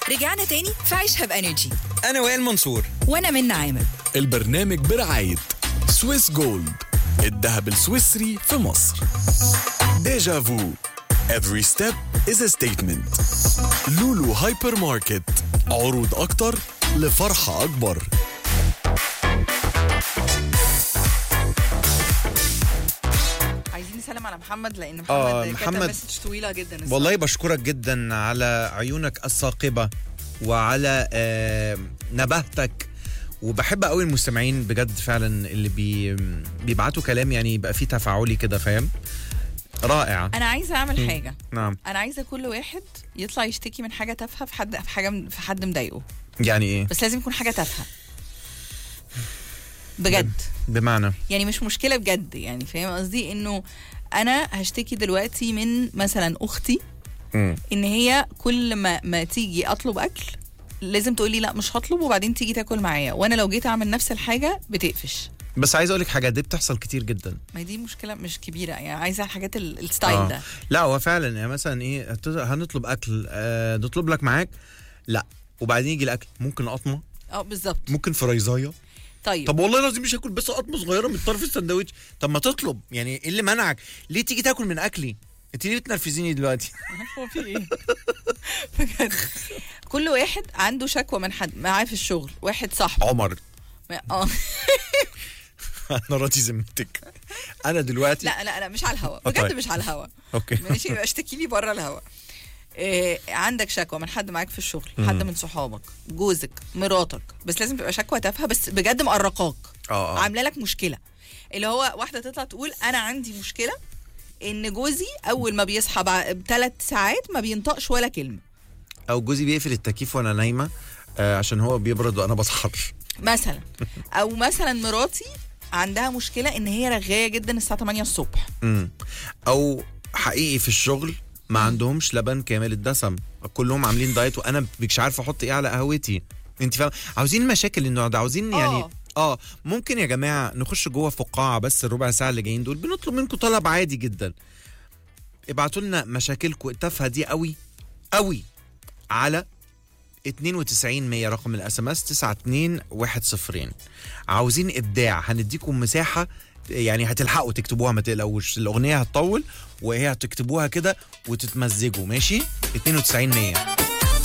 رجعنا تاني في عيشها بانرجي انا وائل منصور وانا من عامر البرنامج برعاية سويس جولد الذهب السويسري في مصر ديجا فو Every step is a statement لولو هايبر ماركت عروض أكتر لفرحة أكبر عايزين نسلم على محمد لان محمد آه، كتب محمد- مسج طويله جدا الصراحة. والله بشكرك جدا على عيونك الثاقبة وعلى آه، نباهتك وبحب قوي المستمعين بجد فعلا اللي بي بيبعتوا كلام يعني يبقى فيه تفاعلي كده فاهم رائع انا عايزه اعمل حاجه نعم انا عايزه كل واحد يطلع يشتكي من حاجه تافهه في حد في حاجه في حد مضايقه يعني ايه بس لازم يكون حاجه تافهه بجد بمعنى يعني مش مشكله بجد يعني فاهم قصدي انه انا هشتكي دلوقتي من مثلا اختي مم. ان هي كل ما ما تيجي اطلب اكل لازم تقولي لا مش هطلب وبعدين تيجي تاكل معايا وانا لو جيت اعمل نفس الحاجه بتقفش بس عايز اقول لك حاجه دي بتحصل كتير جدا ما هي دي مشكله مش كبيره يعني عايزه الحاجات ال- الستايل ده لا هو فعلا يعني مثلا ايه هت- هنطلب اكل آه نطلب لك معاك لا وبعدين يجي الاكل ممكن قطمه اه بالظبط ممكن فرايزايه طيب طب والله لازم مش هاكل بس قطمه صغيره من طرف السندوتش طب ما تطلب يعني ايه اللي منعك ليه تيجي تاكل من اكلي انت ليه بتنرفزيني دلوقتي هو في ايه بجد كل واحد عنده شكوى من حد معاه في الشغل واحد صاحبه عمر ما- اه انا راضي ذمتك انا دلوقتي لا لا لا مش على الهوا آه، بجد طيب. مش على الهوا اوكي ماشي يبقى اشتكي لي بره الهوا إيه عندك شكوى من حد معاك في الشغل حد من صحابك جوزك مراتك بس لازم تبقى شكوى تافهه بس بجد مقرقاك اه اه عامله لك مشكله اللي هو واحده تطلع تقول انا عندي مشكله ان جوزي اول ما بيصحى بثلاث ساعات ما بينطقش ولا كلمه او جوزي بيقفل التكييف وانا نايمه آه عشان هو بيبرد وانا بسحر مثلا او مثلا مراتي عندها مشكله ان هي رغايه جدا الساعه 8 الصبح امم او حقيقي في الشغل ما عندهمش لبن كامل الدسم كلهم عاملين دايت وانا مش عارف احط ايه على قهوتي انت فاهم عاوزين مشاكل النوع ده عاوزين يعني آه. اه ممكن يا جماعه نخش جوه فقاعه بس الربع ساعه اللي جايين دول بنطلب منكم طلب عادي جدا ابعتوا لنا مشاكلكم التافهه دي قوي قوي على 92 100 رقم الاس ام اس 9210 عاوزين ابداع هنديكم مساحه يعني هتلحقوا تكتبوها ما تقلقوش الاغنيه هتطول وهي هتكتبوها كده وتتمزجوا ماشي 92 100